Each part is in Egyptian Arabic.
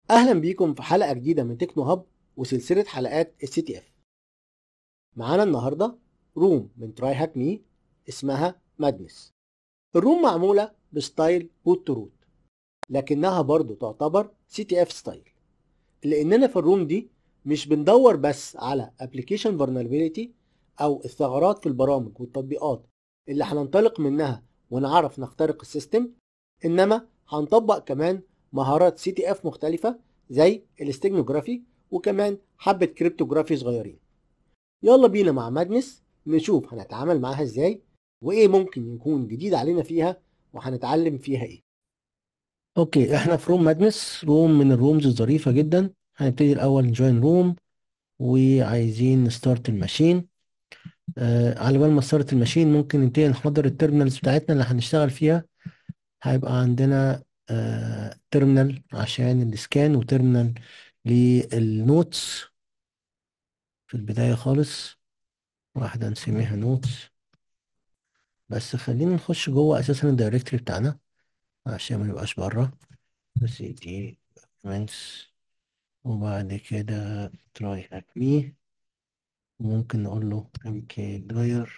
اهلا بيكم في حلقه جديده من تكنو هاب وسلسله حلقات السي تي اف معانا النهارده روم من تراي هاك مي اسمها مادنس الروم معموله بستايل بوت تو روت لكنها برضو تعتبر سي تي اف ستايل لاننا في الروم دي مش بندور بس على ابلكيشن فولنربيليتي او الثغرات في البرامج والتطبيقات اللي هننطلق منها ونعرف نخترق السيستم انما هنطبق كمان مهارات سي تي اف مختلفة زي الاستجنوجرافي وكمان حبة كريبتوجرافي صغيرين يلا بينا مع مادنس نشوف هنتعامل معاها ازاي وايه ممكن يكون جديد علينا فيها وهنتعلم فيها ايه اوكي احنا في روم مادنس روم من الرومز الظريفة جدا هنبتدي الاول نجوين روم وعايزين نستارت الماشين آه على بال ما ستارت الماشين ممكن نبتدي نحضر التيرمينالز بتاعتنا اللي هنشتغل فيها هيبقى عندنا آه تيرمينال عشان السكان وتيرمينال للنوتس في البداية خالص واحدة نسميها نوتس بس خلينا نخش جوه اساسا الدايركتوري بتاعنا عشان ما يبقاش بره بس دي documents وبعد كده try hack me وممكن نقول له mk dwyer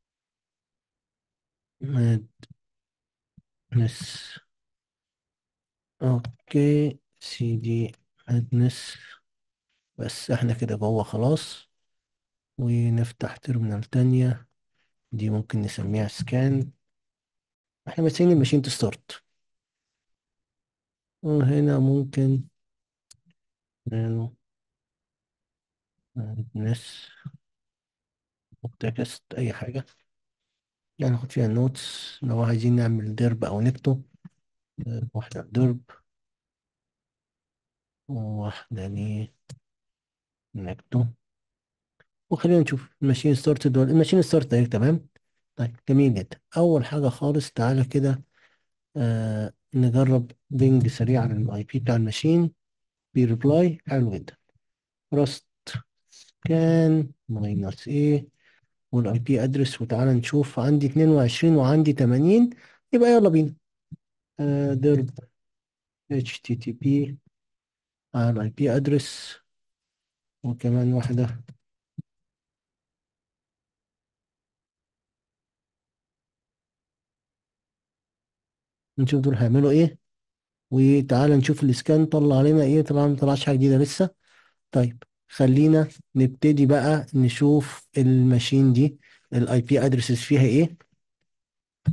madness اوكي cd madness بس احنا كده جوه خلاص ونفتح تيرمينال تانية دي ممكن نسميها سكان احنا ماسكين الماشين تستارت وهنا ممكن نانو نس تكست اي حاجة يعني ناخد فيها النوتس لو عايزين نعمل درب او نكتب واحدة درب وواحدة ليه نكتب وخلينا نشوف الماشين ستارت دول الماشين ستارت اهي تمام طيب جميل جدا اول حاجة خالص تعالى كده آه نجرب بينج سريع على الاي بي بتاع الماشين بيريبلاي حلو جدا راست كان ماينس ايه والاي بي ادرس وتعالى نشوف عندي 22 وعندي 80 يبقى يلا بينا آه درب اتش تي تي بي على الاي بي ادرس وكمان واحدة نشوف دول هيعملوا ايه وتعالى نشوف الاسكان طلع علينا ايه طبعا ما طلعش حاجة جديدة لسه طيب خلينا نبتدي بقى نشوف الماشين دي الاي بي ادرسز فيها ايه ف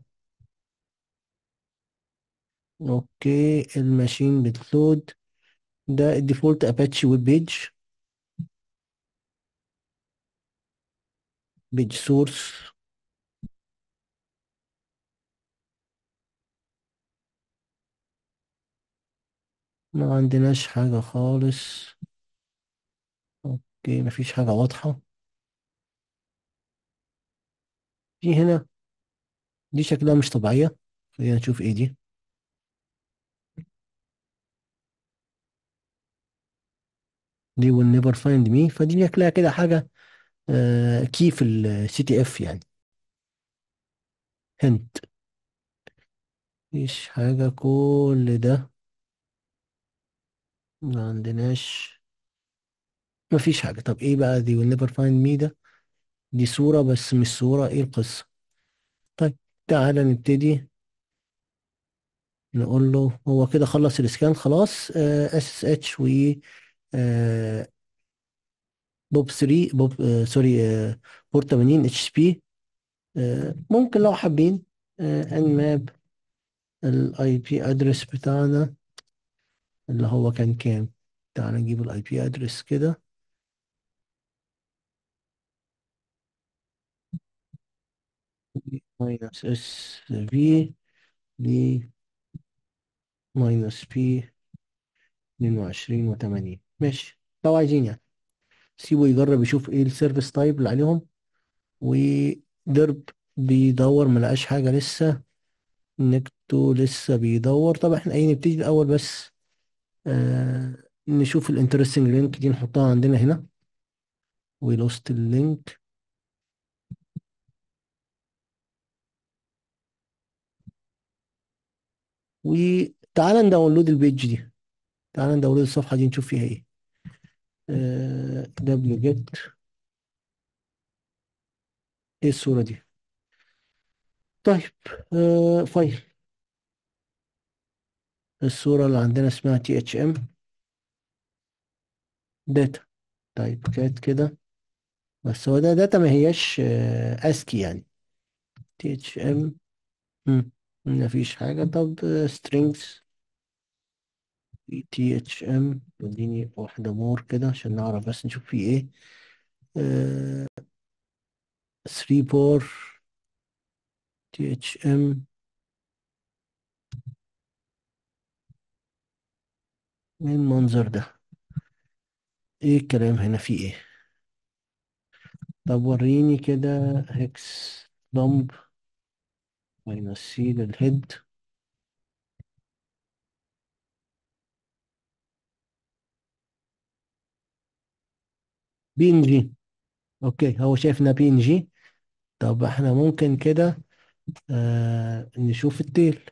اوكي الماشين بتلود ده الديفولت اباتشي ويب بيج بيج سورس ما عندناش حاجة خالص اوكي مفيش حاجة واضحة في هنا دي شكلها مش طبيعية خلينا نشوف ايه دي دي will never find me فدي شكلها كده حاجة آه كي في السي تي اف يعني هنت مفيش حاجة كل ده ما عندناش مفيش حاجة طب ايه بقى دي will never find me ده دي صورة بس مش صورة ايه القصة طيب تعالى نبتدي نقول له هو كده خلص الاسكان خلاص اس اس اتش و آه بوب 3 بوب آه سوري آه بورت 80 اتش بي آه ممكن لو حابين آه ان ماب الاي بي ادرس بتاعنا اللي هو كان كام تعال نجيب الاي بي ادرس كده ماينس اس في ل ماينس بي 22 و80 ماشي لو عايزين يعني سيبه يجرب يشوف ايه السيرفيس تايب اللي عليهم ودرب بيدور ما لقاش حاجة لسه نكتو لسه بيدور طب احنا ايه نبتدي الاول بس آه نشوف الانترستنج لينك دي نحطها عندنا هنا ولوست اللينك وتعالى نداونلود البيج دي تعال ندور الصفحة دي نشوف فيها ايه دبليو جيت ايه الصورة دي طيب آه فايل الصورة اللي عندنا اسمها تي اتش ام داتا طيب كانت كده بس هو ده داتا ما هياش اسكي يعني تي اتش ام ما فيش حاجة طب strings تي اتش ام اديني واحدة مور كده عشان نعرف بس نشوف فيه ايه 3 بور تي اتش ام ايه المنظر ده ايه الكلام هنا فيه ايه طب وريني كده هكس لمب ماينس سي للهيد بي ان جي اوكي هو شايف انها بي ان جي طب احنا ممكن كده آه نشوف التيل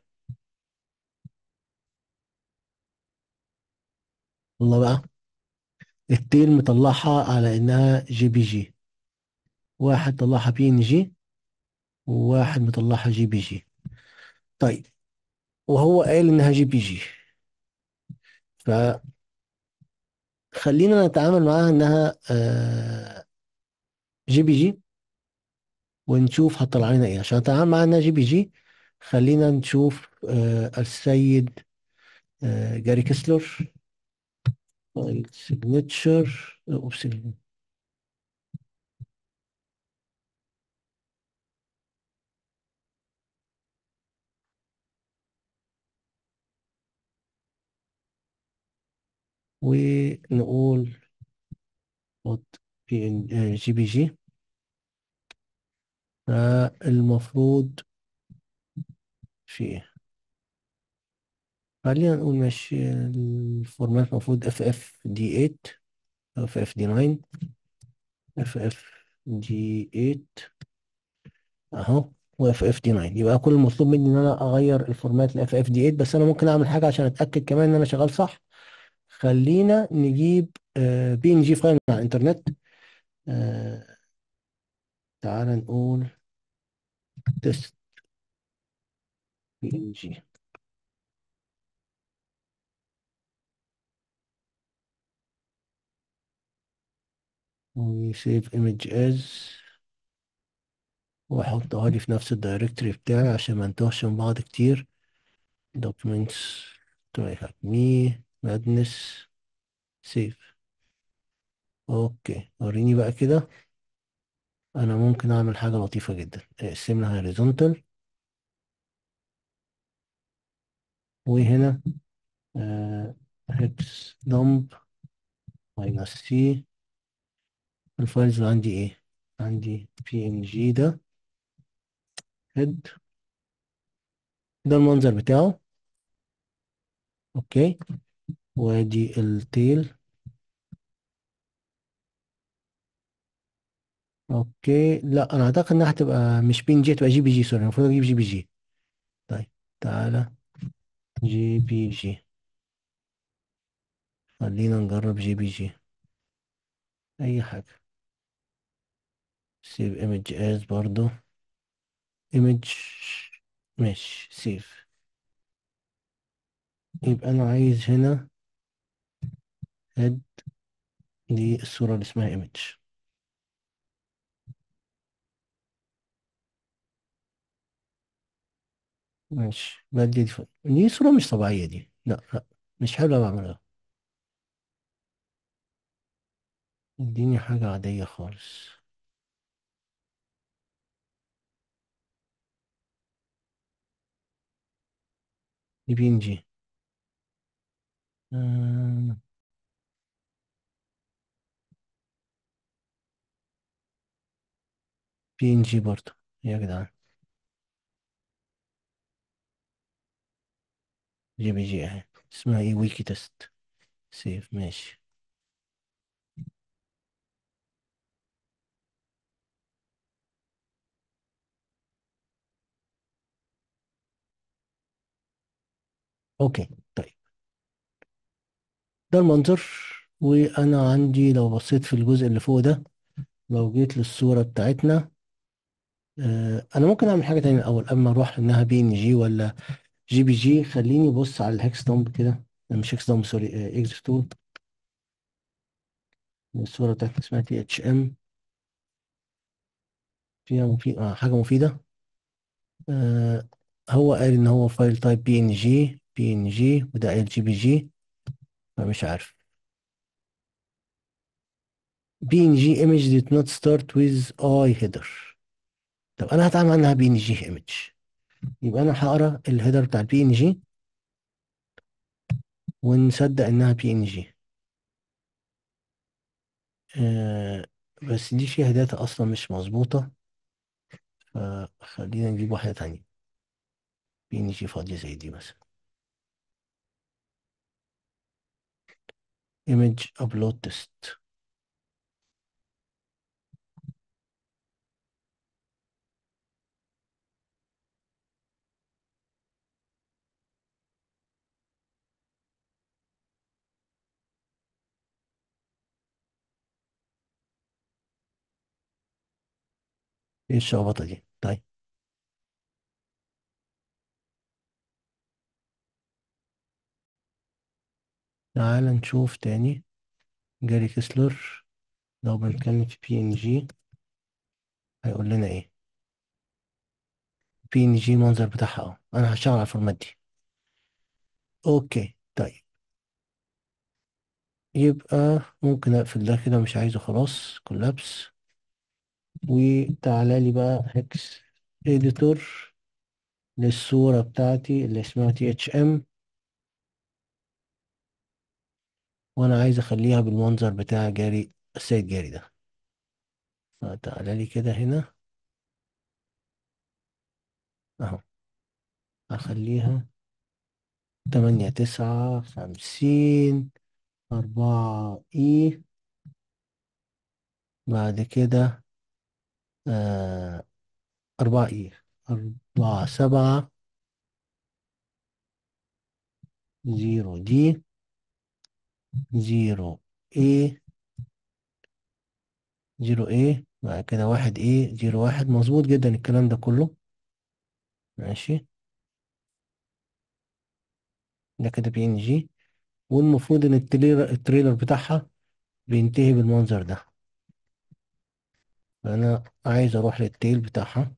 والله بقى التيل مطلعها على انها جي بي جي واحد طلعها بي ان جي وواحد مطلعها جي بي جي طيب وهو قال انها جي بي جي فخلينا نتعامل معاها انها آه جي بي جي ونشوف هتطلع لنا ايه عشان نتعامل معاها انها جي بي جي خلينا نشوف آه السيد آه جاري كيسلر فايل سيجنتشر اوبس ونقول حط بي ان جي بي جي فالمفروض في ايه خلينا نقول ماشي الفورمات المفروض اف اف دي 8 اف اف دي 9 اف اف دي 8 اهو واف اف دي 9 يبقى كل المطلوب مني ان انا اغير الفورمات لاف اف دي 8 بس انا ممكن اعمل حاجه عشان اتاكد كمان ان انا شغال صح خلينا نجيب بي ان جي فايل من على الانترنت آه، تعال نقول تست بي ان جي وسيف ايمج از واحطها لي في نفس الدايركتوري بتاعي عشان ما نتوهش من بعض كتير documents try hack me madness save اوكي وريني بقى كده انا ممكن اعمل حاجة لطيفة جدا اقسمها horizontal وهنا آه hex dump minus c الفايلز اللي عندي ايه عندي png ده head ده المنظر بتاعه اوكي وادي التيل اوكي لا انا اعتقد انها هتبقى مش بي ان جي هتبقى جي بي جي سوري المفروض اجيب جي بي جي طيب تعالى جي بي جي خلينا نجرب جي بي جي اي حاجة سيف ايمج از برضو ايمج ماشي سيف يبقى انا عايز هنا هيد دي الصورة اللي اسمها ايمج ماشي بدي دي, دي صورة مش طبيعية دي لا لا مش حلوة بعملها اديني حاجة عادية خالص دي بي ان جي بي ان جي برضه يا جدعان جي بي جي اهي اسمها ايه ويكي تيست سيف ماشي اوكي طيب ده المنظر وانا عندي لو بصيت في الجزء اللي فوق ده لو جيت للصورة بتاعتنا آه، انا ممكن اعمل حاجة تانية الاول اما اروح انها بي ان جي ولا جي بي جي خليني ابص على الهكس دمب كده مش هكس دمب سوري اكس تول الصورة بتاعتنا اسمها تي اتش ام فيها مفيد آه حاجة مفيدة آه هو قال ان هو فايل تايب بي ان جي بي ان جي وده قال جي بي جي فمش عارف بي ان جي image did not start with i header طب انا هتعامل عنها بي ان جي image يبقى انا هقرا الهيدر بتاع البي ان جي ونصدق انها بي ان جي آه بس دي فيها داتا اصلا مش مظبوطة فخلينا نجيب واحدة تانية بي ان جي فاضية زي دي مثلا image upload test ايه الشخبطة دي طيب تعال نشوف تاني جاري كيسلر لو بنتكلم في بي ان جي هيقول لنا ايه بي ان جي المنظر بتاعها اه انا هشتغل على الفورمات دي اوكي طيب يبقى ممكن اقفل ده كده مش عايزه خلاص كولابس وتعالى لي بقى هكس اديتور للصورة بتاعتي اللي اسمها تي اتش ام وانا عايز اخليها بالمنظر بتاع جاري السيد جاري ده فتعالى لي كده هنا اهو اخليها تمانية تسعة خمسين أربعة إي بعد كده آه أربعة إي أربعة سبعة زيرو دي زيرو إيه زيرو إيه بعد كده واحد إيه زيرو واحد مظبوط جدا الكلام ده كله ماشي ده كده بي إن جي والمفروض إن التريلر التريلر بتاعها بينتهي بالمنظر ده فأنا عايز أروح للتيل بتاعها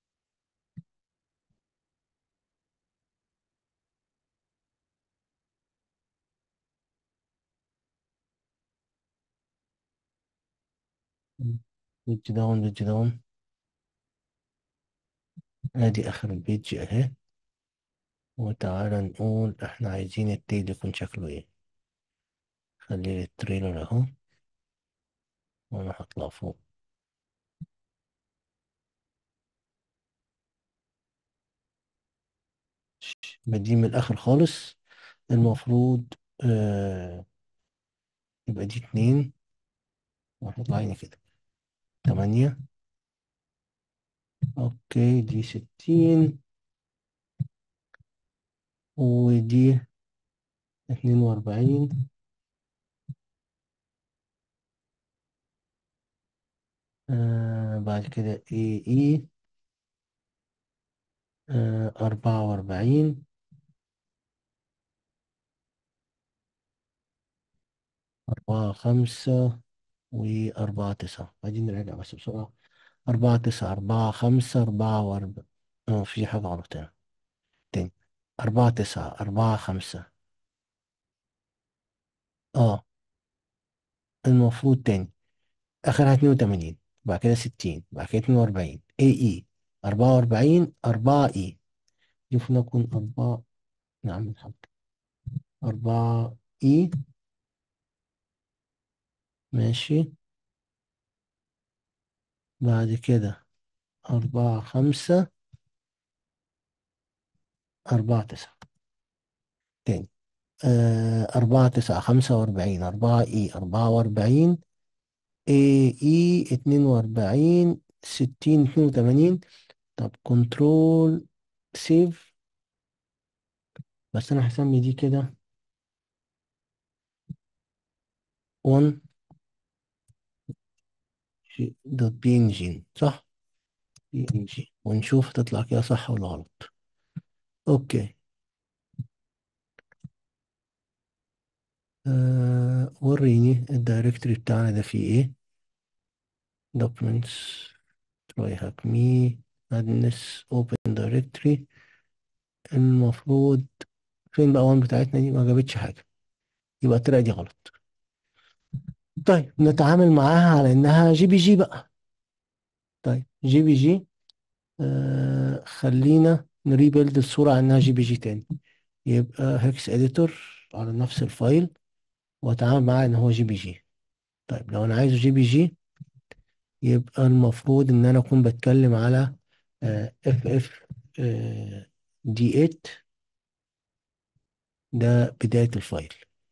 بيج داون بيج داون ادي اخر البيج اهي وتعالى نقول احنا عايزين التيل يكون شكله ايه خلي التريلر اهو وانا هطلع فوق بدي من الاخر خالص المفروض آه يبقى دي اتنين وهنطلع هنا كده تمانية اوكي دي ستين ودي اتنين واربعين آه بعد كده اي اي آه أربعة وأربعين أربعة خمسة وأربعة تسعة عايزين نراجع بس بسرعة أربعة تسعة أربعة خمسة أربعة وأربعة اه في حاجة غلط هنا تاني أربعة تسعة أربعة خمسة اه المفروض تاني آخرها اتنين وتمانين بعد كده ستين بعد كده اتنين وأربعين اي اي أربعة وأربعين أربعة اي شوف نكون أربعة نعم الحمد أربعة اي ماشي بعد كده أربعة خمسة أربعة تسعة تاني آه أربعة تسعة خمسة وأربعين أربعة إي أربعة وأربعين إي إي اتنين وأربعين ستين اتنين وتمانين طب كنترول سيف بس أنا هسمي دي كده 1 دوت بي ان جي صح بي ان جي ونشوف تطلع كده صح ولا غلط اوكي آه وريني الدايركتوري بتاعنا ده فيه ايه documents try hack me madness open directory المفروض فين بقى وان بتاعتنا دي ما جابتش حاجة يبقى الطريقة دي غلط طيب نتعامل معاها على انها جي بي جي بقى طيب جي بي جي آه خلينا نريبيلد الصورة على انها جي بي جي تاني يبقى هيكس اديتور على نفس الفايل واتعامل معاه ان هو جي بي جي طيب لو انا عايزه جي بي جي يبقى المفروض ان انا اكون بتكلم على اف اف دي 8 ده بداية الفايل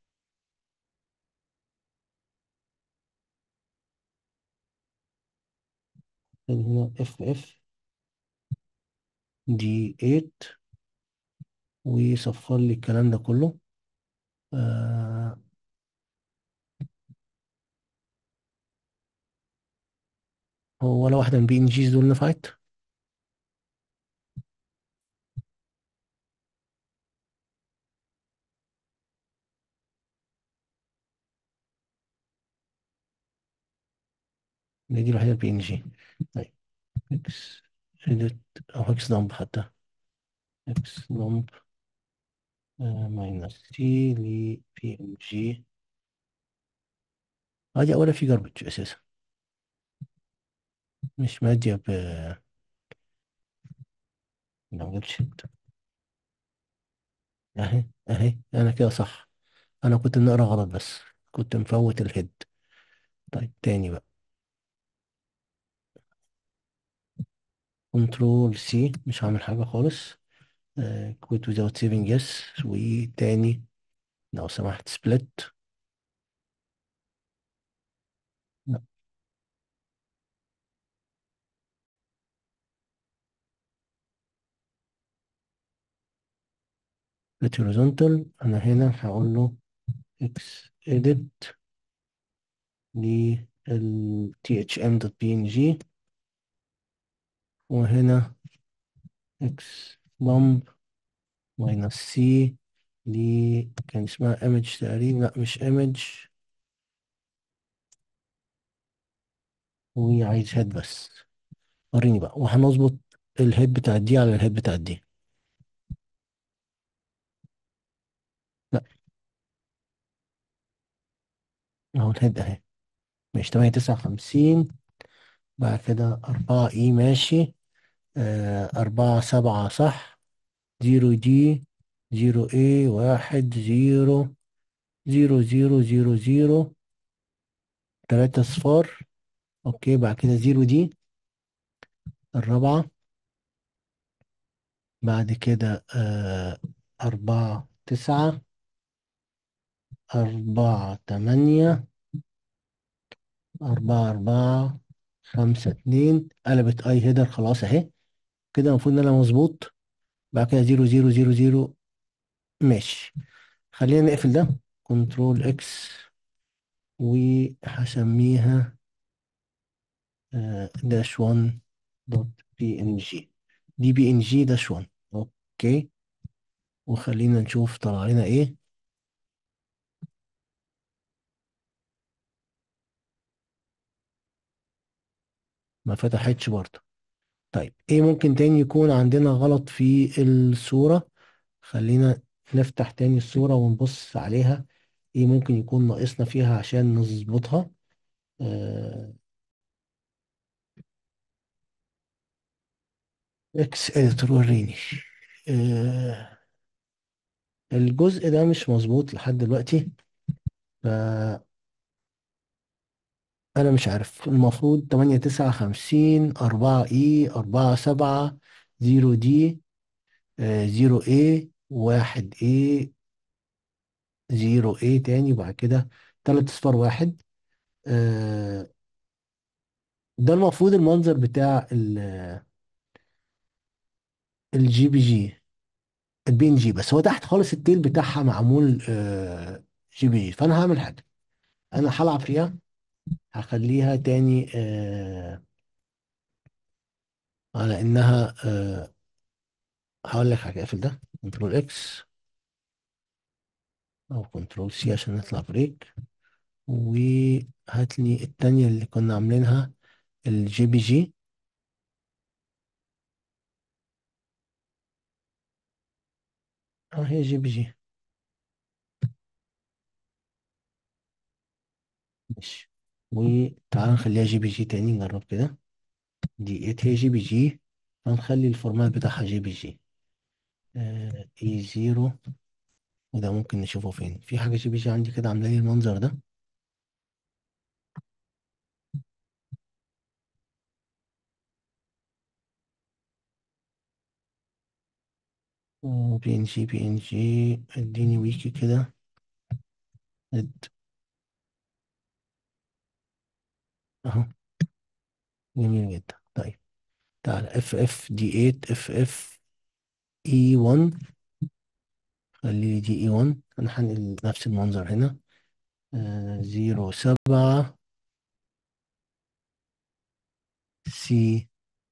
يعني هنا اف اف دي 8 ويصفر لي الكلام ده كله آه هو ولا واحدة من بي ان جيز دول نفعت دي الوحيدة البي ان جي طيب اكس اديت او اكس دمب حتى اكس دمب ماينس تي ل بي ان جي ادي اولها في جاربج اساسا مش مادية ب لو جبتش اهي اهي انا كده صح انا كنت بنقرا غلط بس كنت مفوت الهيد طيب تاني بقى كنترول سي مش هعمل حاجة خالص كويت without saving yes وتاني لو سمحت سبليت لا split horizontal انا هنا هقول له x edit لل thm.png وهنا x lump minus c ل كان اسمها image تقريبا لا مش image وعايز هيد بس وريني بقى وهنظبط الهيد بتاع دي على الهيد بتاع دي لا اهو الهيد اهي مش تمانية تسعة خمسين بعد كده أربعة إي ماشي آه أربعة سبعة صح زيرو دي زيرو إيه واحد زيرو زيرو زيرو زيرو زيرو تلاتة صفار أوكي بعد كده زيرو دي الرابعة بعد كده آه أربعة تسعة أربعة تمانية أربعة أربعة خمسة اتنين قلبت أي هيدر خلاص أهي كده المفروض إن أنا مظبوط بعد كده زيرو زيرو زيرو زيرو ماشي خلينا نقفل ده كنترول إكس وهسميها داش 1 دوت بي ان جي دي بي ان جي داش 1 اوكي وخلينا نشوف طلع لنا ايه ما فتحتش برضه طيب ايه ممكن تاني يكون عندنا غلط في الصورة خلينا نفتح تاني الصورة ونبص عليها ايه ممكن يكون ناقصنا فيها عشان نظبطها آه اكس اديتور وريني آه الجزء ده مش مظبوط لحد دلوقتي فأنا مش عارف المفروض تمانية تسعة خمسين أربعة إي أربعة سبعة زيرو دي آه زيرو إيه واحد إيه زيرو إيه تاني وبعد كده تلات أصفار واحد آه ده المفروض المنظر بتاع الجي بي جي البي ان جي بس هو تحت خالص التيل بتاعها معمول آه جي بي جي فأنا هعمل حاجة انا هلعب فيها هخليها تاني آه على انها آه هقول لك حاجه اقفل ده كنترول اكس او كنترول سي عشان نطلع بريك وهات لي التانية اللي كنا عاملينها الجي بي جي اه هي جي بي جي ماشي وتعالى نخليها جي بي جي تاني نجرب كده دي ات هي جي بي جي هنخلي الفورمات بتاعها جي بي جي آه اي زيرو وده ممكن نشوفه فين في حاجة جي بي جي عندي كده عاملة لي المنظر ده بي ان جي بي ان جي اديني ويكي كده اد اهو جميل جدا طيب تعالى اف اف دي 8 اف اف اي 1 خلي لي دي اي 1 انا هنقل نفس المنظر هنا آه زيرو سبعة سي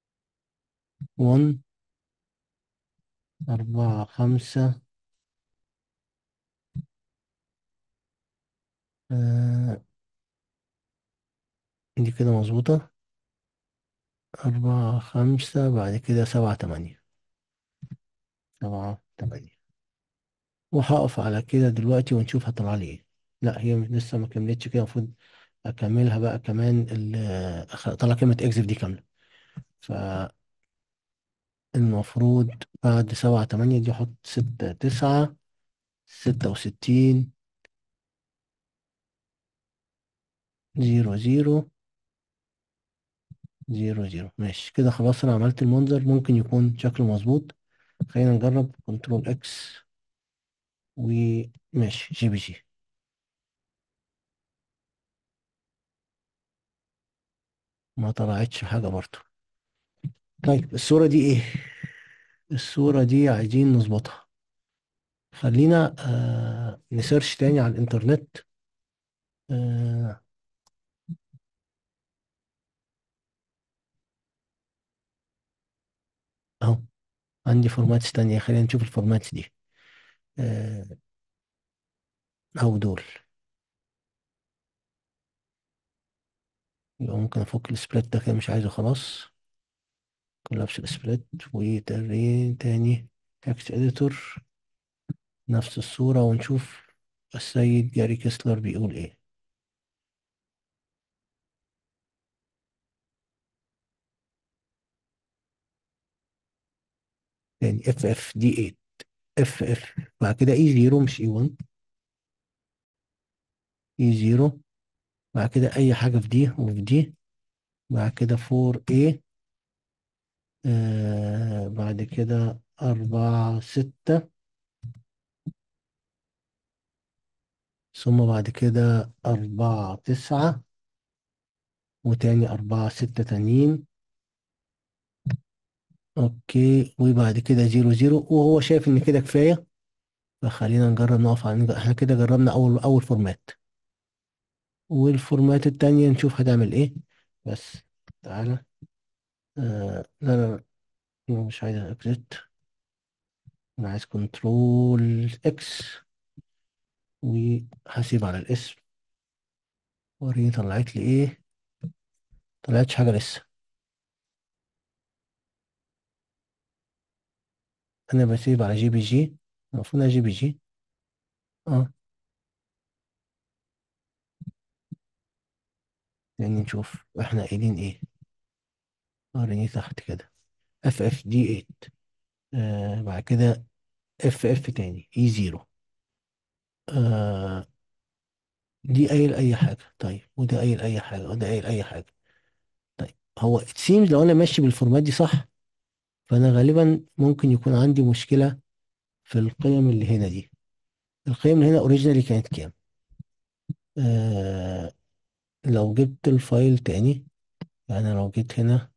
1 أربعة خمسة آه دي كده مظبوطة أربعة خمسة بعد كده سبعة تمانية سبعة تمانية وهقف على كده دلوقتي ونشوف هطلع لي ايه لا هي لسه ما كملتش كده المفروض اكملها بقى كمان ال- أخ- اطلع كلمة اكزف دي كاملة فالمفروض بعد سبعة تمانية دي احط ستة تسعة ستة وستين زيرو زيرو زيرو زيرو ماشي كده خلاص انا عملت المنظر ممكن يكون شكله مظبوط خلينا نجرب كنترول اكس وماشي جي بي جي ما طلعتش حاجة برضه طيب الصورة دي ايه الصورة دي عايزين نظبطها خلينا آه نسيرش تاني على الانترنت آه اهو عندي فورماتس تانية خلينا نشوف الفورماتس دي آه اهو دول يبقى ممكن افك السبليت ده كده مش عايزه خلاص كولابس السبليت وترين تاني تكست اديتور نفس الصورة ونشوف السيد جاري كيسلر بيقول ايه تاني اف اف دي 8 اف اف بعد كده اي 0 مش اي 1 اي 0 بعد كده اي حاجة في دي وفي دي بعد كده 4 a آه بعد كده أربعة ستة ثم بعد كده أربعة تسعة وتاني أربعة ستة تانيين أوكي وبعد كده زيرو زيرو وهو شايف إن كده كفاية فخلينا نجرب نقف على إحنا كده جربنا أول أول فورمات والفورمات التانية نشوف هتعمل إيه بس تعالى آه لا لا لا مش عايز اكزيت أنا عايز كنترول إكس وهسيب على الاسم وريني طلعت لي إيه طلعتش حاجة لسه انا بسيب على جي بي جي المفروض انها جي بي جي اه يعني نشوف احنا قايلين ايه وريني تحت كده اف اف دي 8 آه بعد كده اف اف تاني اي 0 آه دي قايل اي حاجه طيب وده قايل اي حاجه وده قايل اي حاجه طيب هو it seems لو انا ماشي بالفورمات دي صح فانا غالبا ممكن يكون عندي مشكله في القيم اللي هنا دي القيم اللي هنا اوريجينالي كانت كام آه لو جبت الفايل تاني يعني لو جيت هنا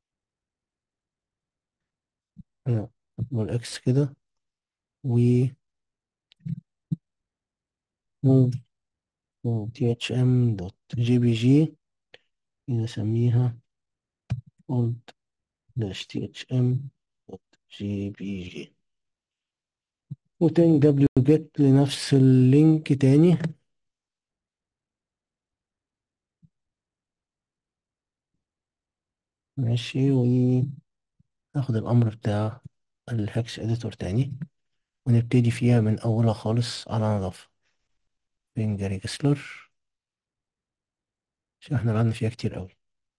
هنا والاكس كده و تي اتش ام دوت جي بي جي نسميها old dash تي اتش ام دوت جي بي جي وتاني دبليو جيت لنفس اللينك تاني ماشي وناخد الأمر بتاع الهكس اديتور تاني ونبتدي فيها من أولها خالص على نظافة فينجر جسلر عشان احنا لعبنا فيها كتير قوي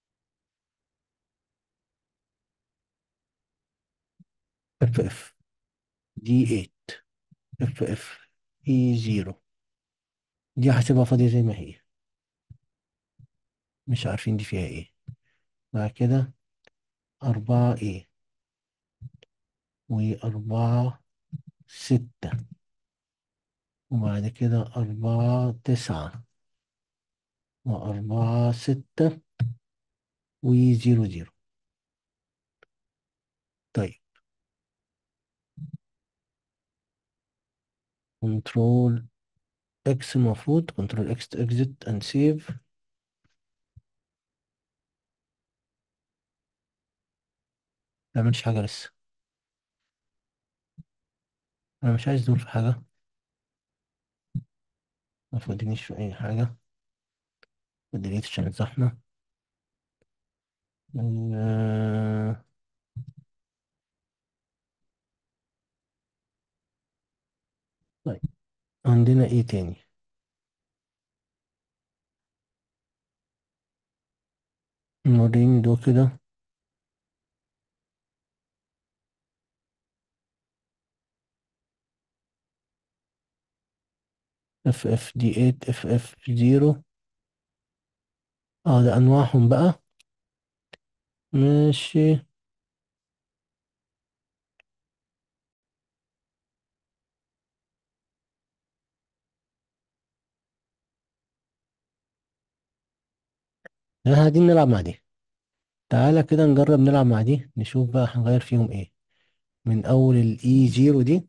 اف اف دي 8 اف اف اي 0 دي هسيبها فاضية زي ما هي مش عارفين دي فيها ايه بعد كده أربعة ايه وأربعة ستة وبعد كده أربعة تسعة وأربعة ستة وزيرو زيرو طيب كنترول اكس المفروض كنترول اكس تو اكزit اند سيف معملش حاجة لسه أنا مش عايز دول في حاجة ما تودينيش في أي حاجة مديريت عشان الزحمة آه، طيب عندنا ايه تاني نوريني دول كده اف اف دي 8 اف اف 0 اه ده انواعهم بقى ماشي احنا قاعدين نلعب مع دي تعالى كده نجرب نلعب مع دي نشوف بقى هنغير فيهم ايه من اول الاي 0 دي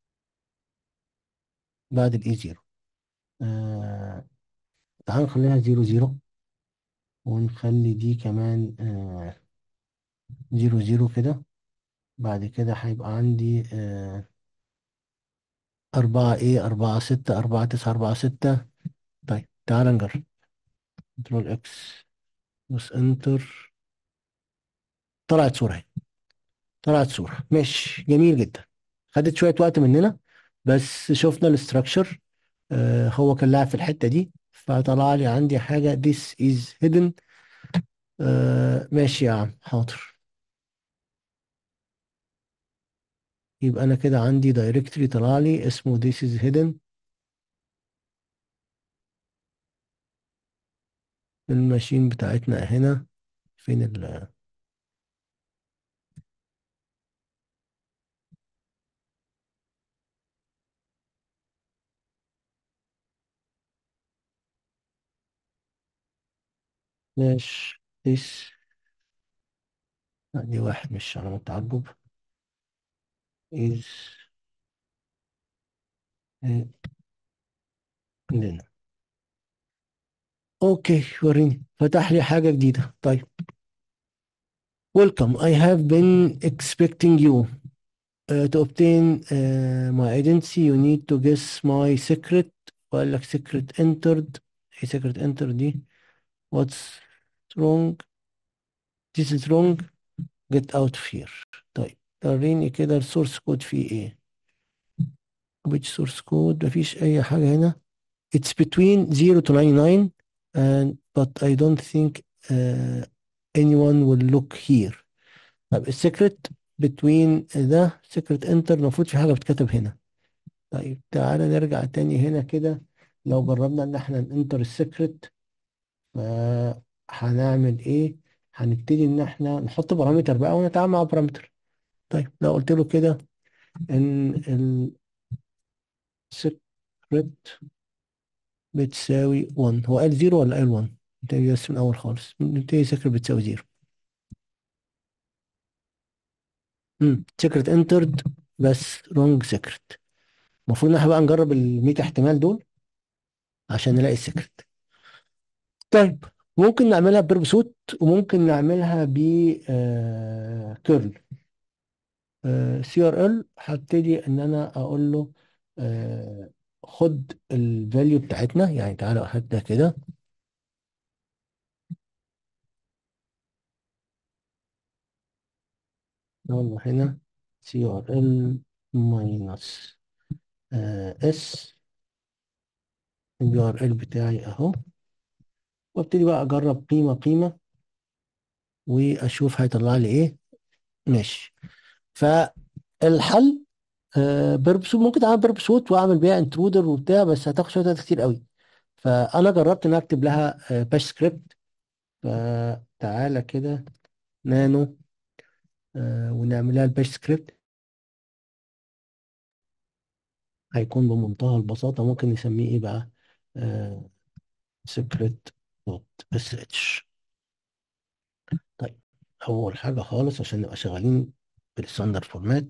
بعد الاي 0 آه تعال نخليها 0 0 ونخلي دي كمان آه 0 0 كده بعد كده هيبقى عندي آه أربعة ايه أربعة ستة أربعة تسعة أربعة ستة طيب تعال نجرب كنترول اكس بس انتر طلعت صورة اهي طلعت صورة ماشي جميل جدا خدت شوية وقت مننا بس شفنا الاستراكشر آه هو كان لاعب في الحتة دي فطلع لي عندي حاجة this is hidden آه ماشي يا عم حاضر يبقى انا كده عندي دايركتوري طلع لي اسمه this is hidden الماشين بتاعتنا هنا فين ال ماشي this لا، دي واحد مش علامة تعجب is hidden اوكي وريني فتح لي حاجة جديدة طيب welcome I have been expecting you uh, to obtain uh, my identity you need to guess my secret وقال لك secret entered ايه secret entered دي what's wrong this is wrong get out of here طيب وريني كده السورس كود فيه ايه which source code مفيش اي حاجة هنا it's between 0 to 99 and but I don't think uh, anyone will look here طب السيكريت بتوين ده سيكريت انتر المفروض في حاجة بتكتب هنا طيب تعالى نرجع تاني هنا كده لو جربنا ان احنا ننتر السيكريت فهنعمل ايه هنبتدي ان احنا نحط بارامتر بقى ونتعامل مع بارامتر طيب لو قلت له كده ان السيكريت بتساوي 1 هو قال 0 ولا قال 1 نبتدي بس من الاول خالص نبتدي سيكريت بتساوي 0 امم سيكريت انترد بس رونج سيكريت المفروض ان احنا بقى نجرب ال 100 احتمال دول عشان نلاقي السكرت طيب ممكن نعملها بيربسوت وممكن نعملها ب كيرل سي ار ال هبتدي ان انا اقول له آه، خد الفاليو بتاعتنا يعني تعالى هات كده يلا هنا سي ار ال ماينس اس اليو ار ال بتاعي اهو وابتدي بقى اجرب قيمه قيمه واشوف هيطلع لي ايه ماشي فالحل آه بيربسوت ممكن تعمل بيربسوت واعمل بيها انترودر وبتاع بس هتاخد شويه وقت كتير قوي فانا جربت ان اكتب لها آه باش سكريبت فتعالى كده نانو آه ونعمل لها الباش سكريبت هيكون بمنتهى البساطه ممكن نسميه ايه بقى آه سكريت دوت اس اتش طيب اول حاجه خالص عشان نبقى شغالين بالستاندرد فورمات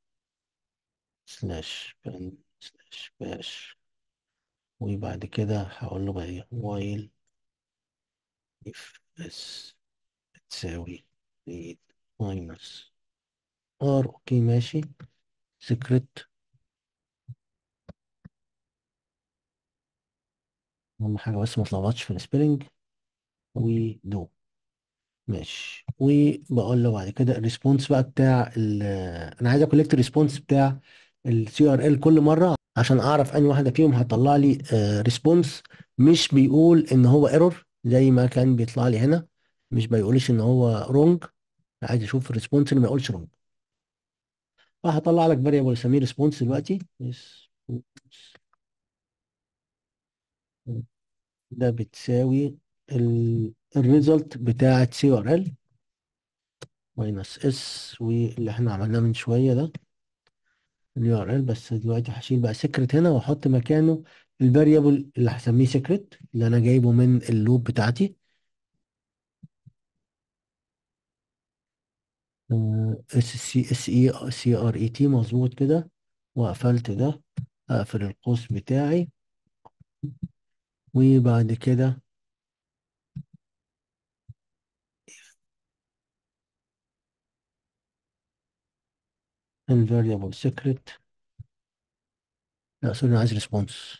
سلاش بن سلاش باش وبعد كده هقول له بقى ايه وايل اف اس بتساوي ريد ماينس ار اوكي ماشي سكريت اهم حاجه بس ما تلخبطش في السبيلنج ودو ماشي وبقول له بعد كده الريسبونس بقى بتاع ال انا عايز اكولكت الريسبونس بتاع السي ار ال كل مره عشان اعرف انهي واحده فيهم هتطلع لي ريسبونس مش بيقول ان هو ايرور زي ما كان بيطلع لي هنا مش بيقولش ان هو رونج عايز اشوف الريسبونس اللي ما يقولش رونج فهطلع لك فاريبل اسميه ريسبونس دلوقتي response. ده بتساوي الريزلت بتاعه سي ار ال ماينس اس واللي احنا عملناه من شويه ده اليو ار ال بس دلوقتي هشيل بقى سيكريت هنا واحط مكانه الفاريبل اللي هسميه سيكريت اللي انا جايبه من اللوب بتاعتي اس سي اس اي سي ار اي تي مظبوط كده وقفلت ده اقفل القوس بتاعي وبعد كده الفاريبل سيكريت لا سوري انا عايز ريسبونس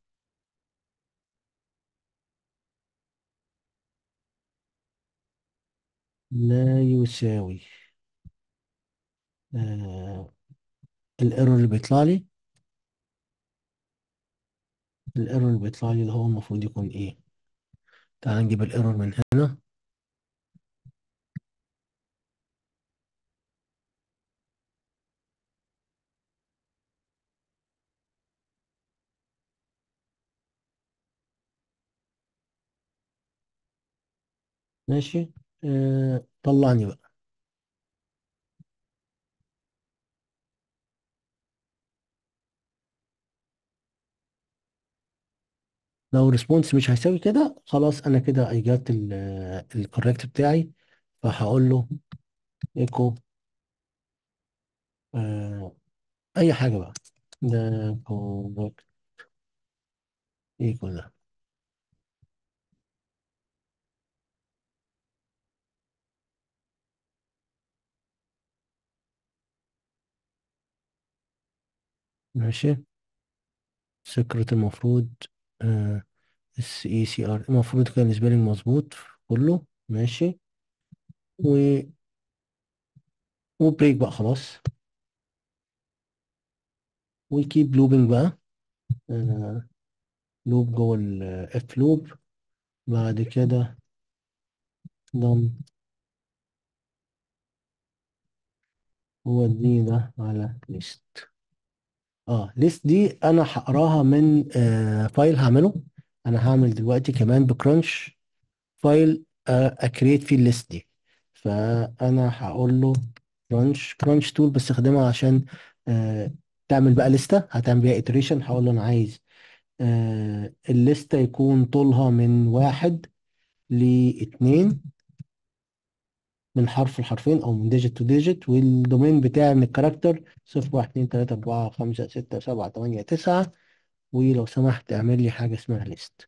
لا يساوي آه الايرور اللي بيطلع لي الايرور اللي بيطلع لي اللي هو المفروض يكون ايه تعال نجيب الايرور من هنا ماشي آه طلعني بقى لو ريسبونس مش هيساوي كده خلاص انا كده اي جات الكوريكت بتاعي فهقول له ايكو آه اي حاجه بقى ده كوريكت ايكو ده ماشي سكرت المفروض اس اي سي ار المفروض كان السبيلنج مظبوط كله ماشي و وبريك بقى خلاص وكيب لوبينج بقى آه لوب جوه الاف لوب بعد كده ضم ودي ده على ليست اه ليست دي انا هقراها من آه فايل هعمله انا هعمل دلوقتي كمان بكرانش فايل آه اكريت فيه الليست دي فانا هقول له كرانش كرانش تول بستخدمها عشان آه تعمل بقى لستة هتعمل بيها iteration هقول له انا عايز آه الليستة يكون طولها من واحد لاتنين من حرف لحرفين او من ديجيت تو ديجيت والدومين بتاعي من الكاركتر صفر واحد اتنين تلاتة اربعة خمسة ستة سبعة تمانية تسعة ولو سمحت اعمل لي حاجة اسمها ليست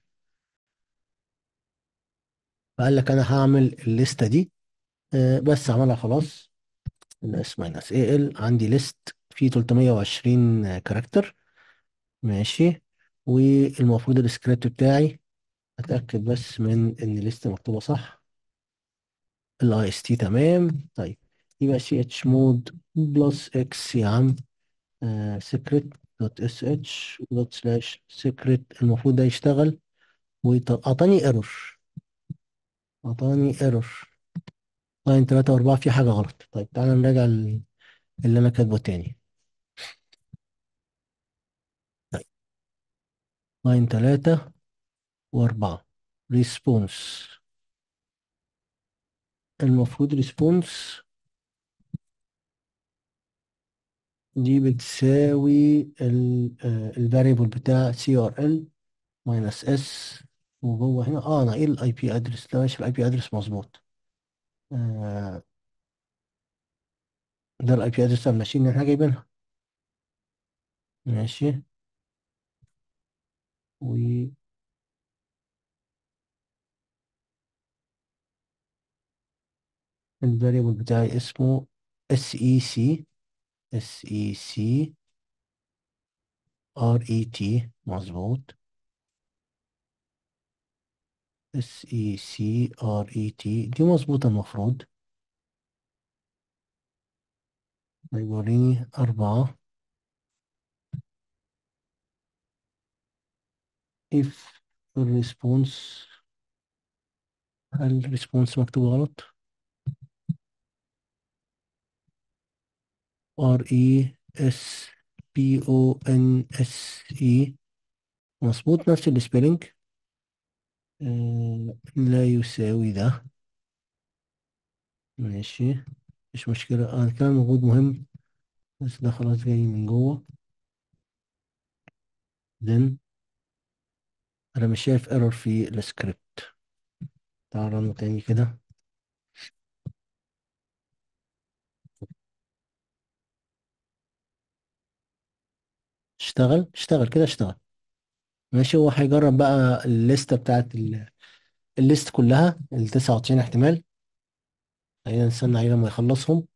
فقال لك انا هعمل الليستة دي آه، بس عملها خلاص الاس ماينس اي ال عندي ليست فيه 320 كاركتر ماشي والمفروض السكريبت بتاعي اتاكد بس من ان الليست مكتوبه صح الاي اس تي تمام طيب يبقى سي اتش مود بلس اكس يا عم سكريت دوت اس اتش دوت سلاش سكريت المفروض ده يشتغل واعطاني ايرور اعطاني ايرور لاين 3 و4 في حاجه غلط طيب تعالى نراجع ال- اللي انا كاتبه تاني طيب لاين 3 و4 ريسبونس المفروض ريسبونس دي بتساوي الفاريبل بتاع سي ار ال ماينس اس وجوه هنا اه انا ايه الاي بي ادرس ده ماشي الاي بي ادرس مظبوط آه ده الاي بي ادرس بتاع الماشين اللي احنا جايبينها ماشي والفاريبل بتاعي اسمه اس اي سي اس اي سي ار اي تي مظبوط اس اي سي ار اي تي دي مظبوطة المفروض طيب وريني أربعة if الريسبونس هل الريسبونس مكتوب غلط ار اي اس بي او ان اس اي مظبوط نفس السبيلنج آه لا يساوي ده ماشي مش مشكلة اه الكلام موجود مهم بس ده خلاص جاي من جوه then انا مش شايف ايرور في السكريبت تعال رن تاني كده اشتغل اشتغل كده اشتغل ماشي هو هيجرب بقى الليستة بتاعت ال- الليست كلها ال 99 احتمال خلينا نستنى عليه لما يخلصهم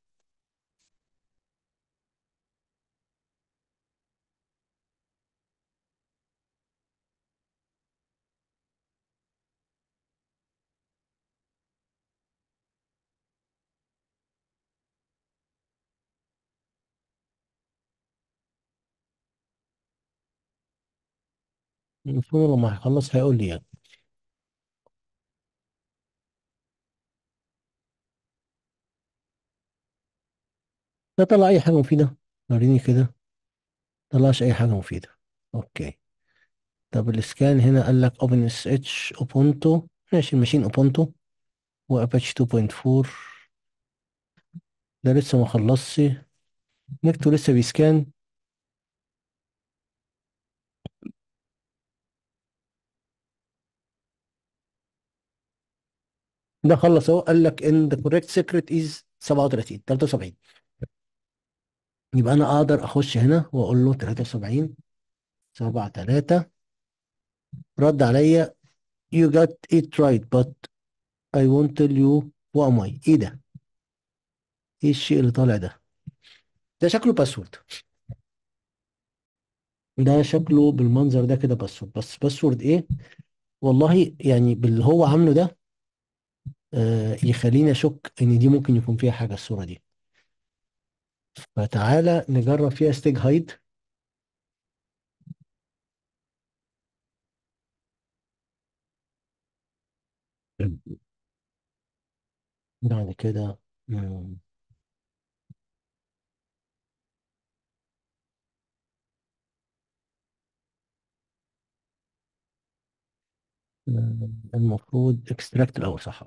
المفروض لما هيخلص هيقول لي يعني ده طلع اي حاجة مفيدة وريني كده طلعش اي حاجة مفيدة اوكي طب الاسكان هنا قال لك اوبن اس اتش اوبونتو ماشي الماشين اوبونتو واباتش 2.4 ده لسه ما خلصش نكتو لسه بيسكان ده خلص اهو قال لك ان ذا كوريكت سيكريت از 37 73 يبقى انا اقدر اخش هنا واقول له 73 7 3 رد عليا you got it right but I won't tell you who am I ايه ده ايه الشيء اللي طالع ده ده شكله باسورد ده شكله بالمنظر ده كده باسورد بس باسورد ايه والله يعني باللي هو عامله ده آه يخليني اشك ان دي ممكن يكون فيها حاجه الصوره دي فتعالى نجرب فيها ستيج هايد بعد كده مم، آه، المفروض اكستراكت الاول صح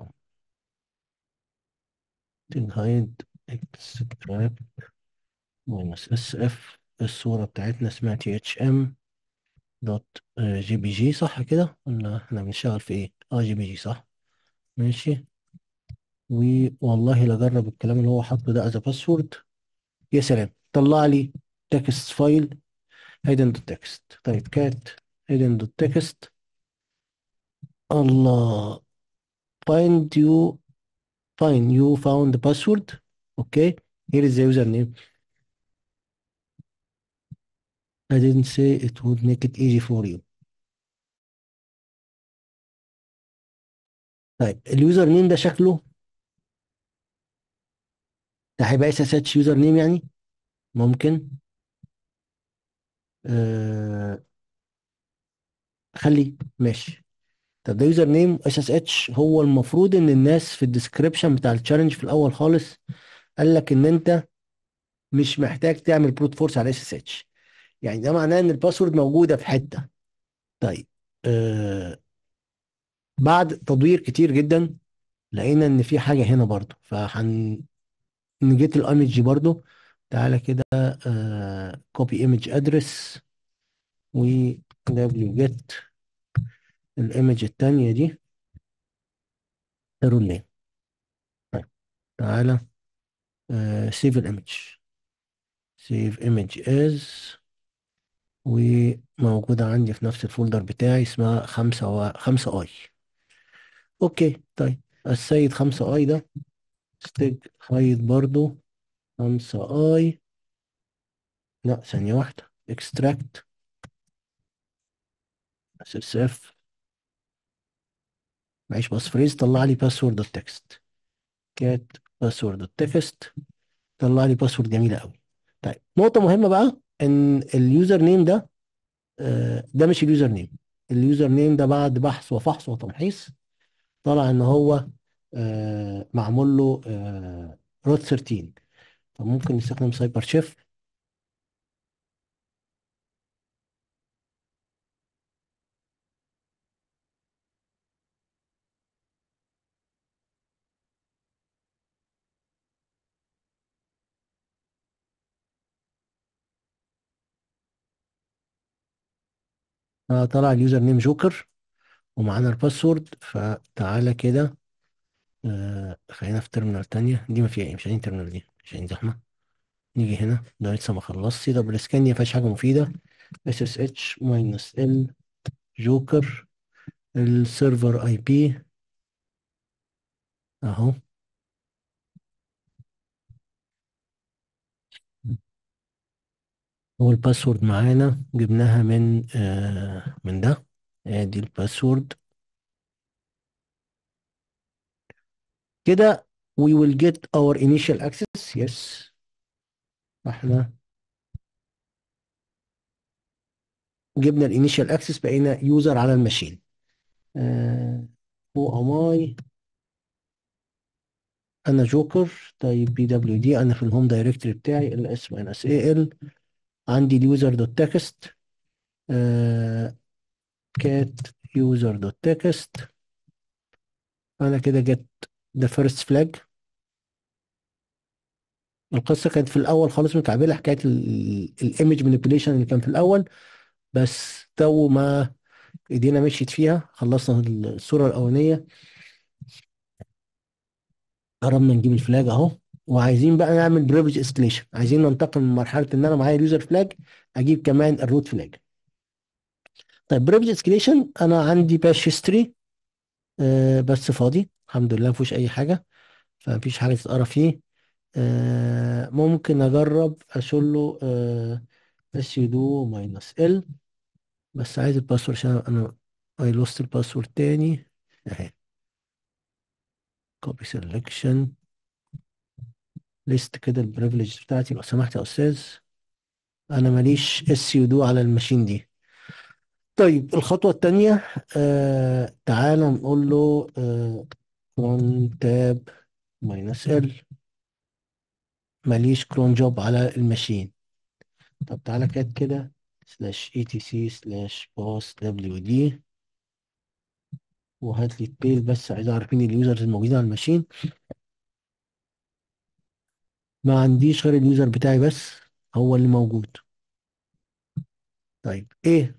ستيج هايد اكستراكت ماينس اس اف الصوره بتاعتنا اسمها تي اتش ام دوت جي بي جي صح كده ولا احنا بنشتغل في ايه اه جي بي جي صح ماشي والله لجرب الكلام اللي هو حاطه ده از باسورد يا سلام طلع لي تكست فايل hidden dot text طيب cat hidden dot text الله find you find you found the password okay here is the username I didn't say it would make it easy for you طيب اليوزر نيم ده شكله ده هيبقى اس اس اتش يوزر نيم يعني ممكن آه خليه ماشي طب ده يوزر نيم اس اس اتش هو المفروض ان الناس في الديسكريبشن بتاع التشالنج في الاول خالص قال لك ان انت مش محتاج تعمل بروت فورس على اس اس اتش يعني ده معناه ان الباسورد موجوده في حته طيب آه بعد تدوير كتير جدا لقينا ان في حاجه هنا برضو فهن نجيت الايمج برضو تعالى كده كوبي ايمج ادرس و دبليو جيت الايمج التانية دي ايرور لين طيب تعالى سيف الايمج سيف ايمج از وموجودة عندي في نفس الفولدر بتاعي اسمها خمسة و... خمسة اي اوكي طيب السيد خمسة اي ده ستيج هايد برضو خمسة اي لا ثانية واحدة اكستراكت اس اس اف معيش باس فريز طلع لي باسورد التكست كات باسورد التكست طلع لي باسورد جميلة قوي طيب نقطة مهمة بقى ان اليوزر نيم ده آه، ده مش اليوزر نيم اليوزر نيم ده بعد بحث وفحص وتمحيص طلع ان هو آه، معمول له روت 13 فممكن نستخدم سايبر شيف آه، طلع اليوزر نيم جوكر ومعانا الباسورد فتعالى كده آه، خلينا في تيرمينال تانية دي ما فيها ايه مش عايزين تيرمينال دي مش عايزين زحمة نيجي هنا ده لسه ما خلصش دبل سكان دي ما فيهاش حاجة مفيدة اس اس اتش ماينس ال جوكر السيرفر اي بي اهو هو الباسورد معانا جبناها من آه من ده ادي الباسورد كده we will get our initial access yes احنا جبنا الانيشال اكسس بقينا يوزر على الماشين آه هو اماي انا جوكر طيب بي دبليو دي انا في الهوم دايركتوري بتاعي ال اس ماينس اي ال عندي اليوزر دوت تكست كات يوزر دوت تكست انا كده جت ذا فيرست فلاج القصه كانت في الاول خالص مكعبله حكايه الايمج مانيبيوليشن اللي كان في الاول بس تو ما ايدينا مشيت فيها خلصنا الصوره الاولانيه قربنا نجيب الفلاج اهو وعايزين بقى نعمل بريفج اسكليشن عايزين ننتقل من مرحله ان انا معايا اليوزر فلاج اجيب كمان الروت فلاج طيب بريفج اسكليشن انا عندي باش هيستوري آه بس فاضي الحمد لله مفيهوش اي حاجه فمفيش حاجه تتقرا فيه آه ممكن اجرب اشيل له اس يو ماينس ال بس عايز الباسورد عشان انا اي لوست الباسورد تاني اهي كوبي سيلكشن ليست كده البريفليج بتاعتي لو سمحت يا استاذ انا ماليش اس يو دو على الماشين دي طيب الخطوة التانية آه تعالى نقول له آه كرون تاب ماينس ال ماليش كرون جوب على الماشين طب تعالى كات كده سلاش اي تي سي سلاش باس دبليو دي وهات لي التيل بس عايز اعرف مين اليوزرز الموجودين على الماشين ما عنديش غير اليوزر بتاعي بس هو اللي موجود طيب ايه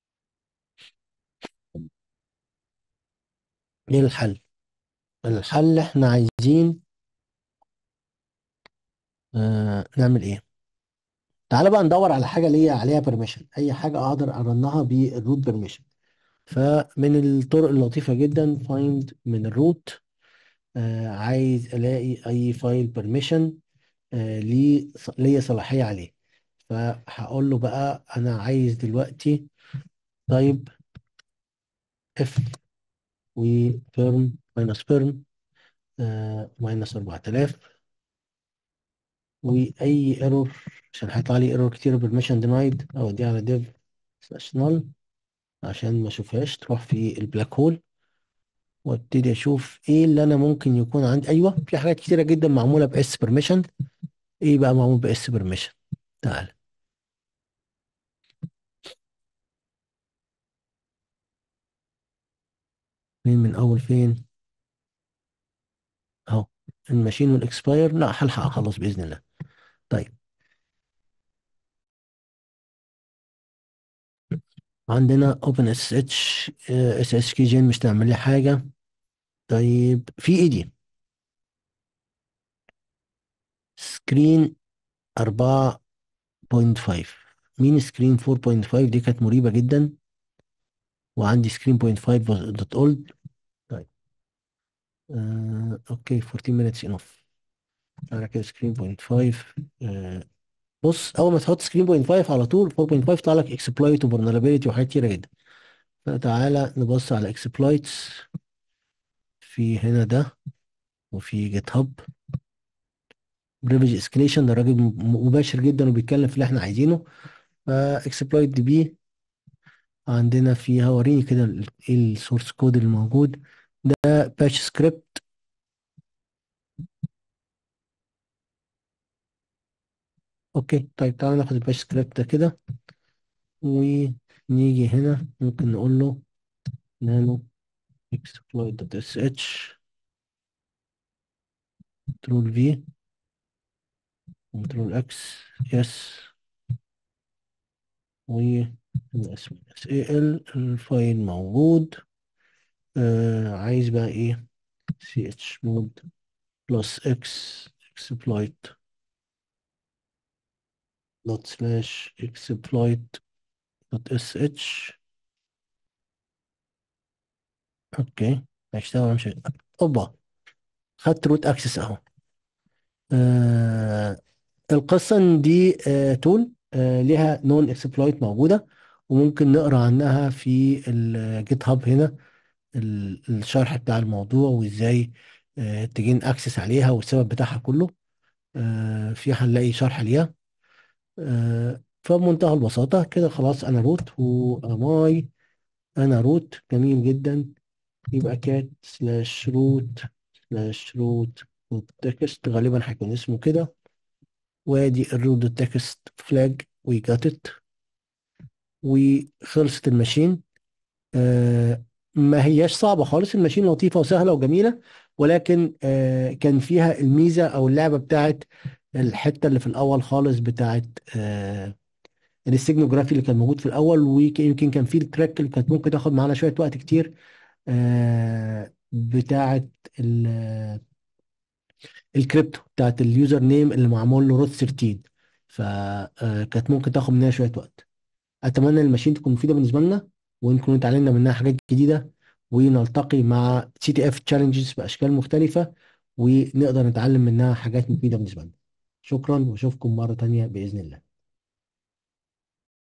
ايه الحل الحل احنا عايزين آه نعمل ايه تعالى بقى ندور على حاجه ليا عليها بيرميشن اي حاجه اقدر ارنها بالروت بيرميشن فمن الطرق اللطيفه جدا فايند من الروت آه عايز الاقي اي فايل بيرميشن آه ليه ليا صلاحيه عليه فهقول له بقى انا عايز دلوقتي طيب اف وفيرم ماينس فيرم ماينس 4000 واي ايرور عشان هيطلع لي ايرور كتير بالميشن دينايد او دي على ديف سلاش نال عشان ما اشوفهاش تروح في البلاك هول وابتدي اشوف ايه اللي انا ممكن يكون عندي ايوه في حاجات كتيره جدا معموله باس بيرميشن ايه بقى معمول باس بيرميشن تعال فين من اول فين اهو الماشين والاكسباير لا هلحق اخلص باذن الله طيب عندنا اوبن اس اتش اس اس كي جين مش تعمل لي حاجه طيب في ايه دي سكرين 4.5 مين سكرين 4.5 دي كانت مريبه جدا وعندي سكرين 0.5 دوت اولد طيب آه، اوكي 14 minutes enough على كده سكرين 0.5 آه، بص اول ما تحط سكرين 0.5 على طول 4.5 يطلع لك اكسبلويت وفولنربيلتي وحاجات كتيره جدا فتعالى نبص على اكسبلويتس في هنا ده وفي جيت هاب بريفيج اسكليشن ده راجل مباشر جدا وبيتكلم في اللي احنا عايزينه فاكسبلويت دي بي عندنا فيها وريني كده ال- ايه السورس كود الموجود ده باتش سكريبت اوكي طيب تعالى ناخد الباتش سكريبت ده كده ونيجي هنا ممكن نقول له نانو exploit دوت اس اتش كنترول في كنترول اكس يس و الاسم اس اي ال الفايل موجود آه عايز بقى ايه سي اتش مود بلس اكس اكسبلويت دوت سلاش اكسبلويت دوت اس اتش اوكي هيشتغل ولا مش هيشتغل؟ اوبا خدت روت اكسس اهو آه القصه ان دي آه تول آه ليها نون اكسبلويت موجوده وممكن نقرا عنها في الجيت هاب هنا ال- الشرح بتاع الموضوع وازاي آه تجين اكسس عليها والسبب بتاعها كله آه في هنلاقي شرح ليها آه فبمنتهى البساطه كده خلاص انا روت واماي انا روت جميل جدا يبقى كات سلاش روت سلاش روت تكست غالبا هيكون اسمه كده وادي الروت دوت تكست فلاج وي جات ات وخلصت الماشين آه ما هياش صعبة خالص الماشين لطيفة وسهلة وجميلة ولكن آه كان فيها الميزة أو اللعبة بتاعت الحتة اللي في الأول خالص بتاعت آه الاستجنوجرافي اللي كان موجود في الأول ويمكن كان في التراك اللي كانت ممكن تاخد معانا شوية وقت كتير آه بتاعت ال- الكريبتو بتاعت اليوزر نيم اللي معمول له روت 13 فكانت ممكن تاخد مننا شوية وقت اتمنى الماشين تكون مفيده بالنسبه لنا ونكون اتعلمنا منها حاجات جديده ونلتقي مع سي تي اف تشالنجز باشكال مختلفه ونقدر نتعلم منها حاجات مفيده بالنسبه لنا شكرا واشوفكم مره تانية باذن الله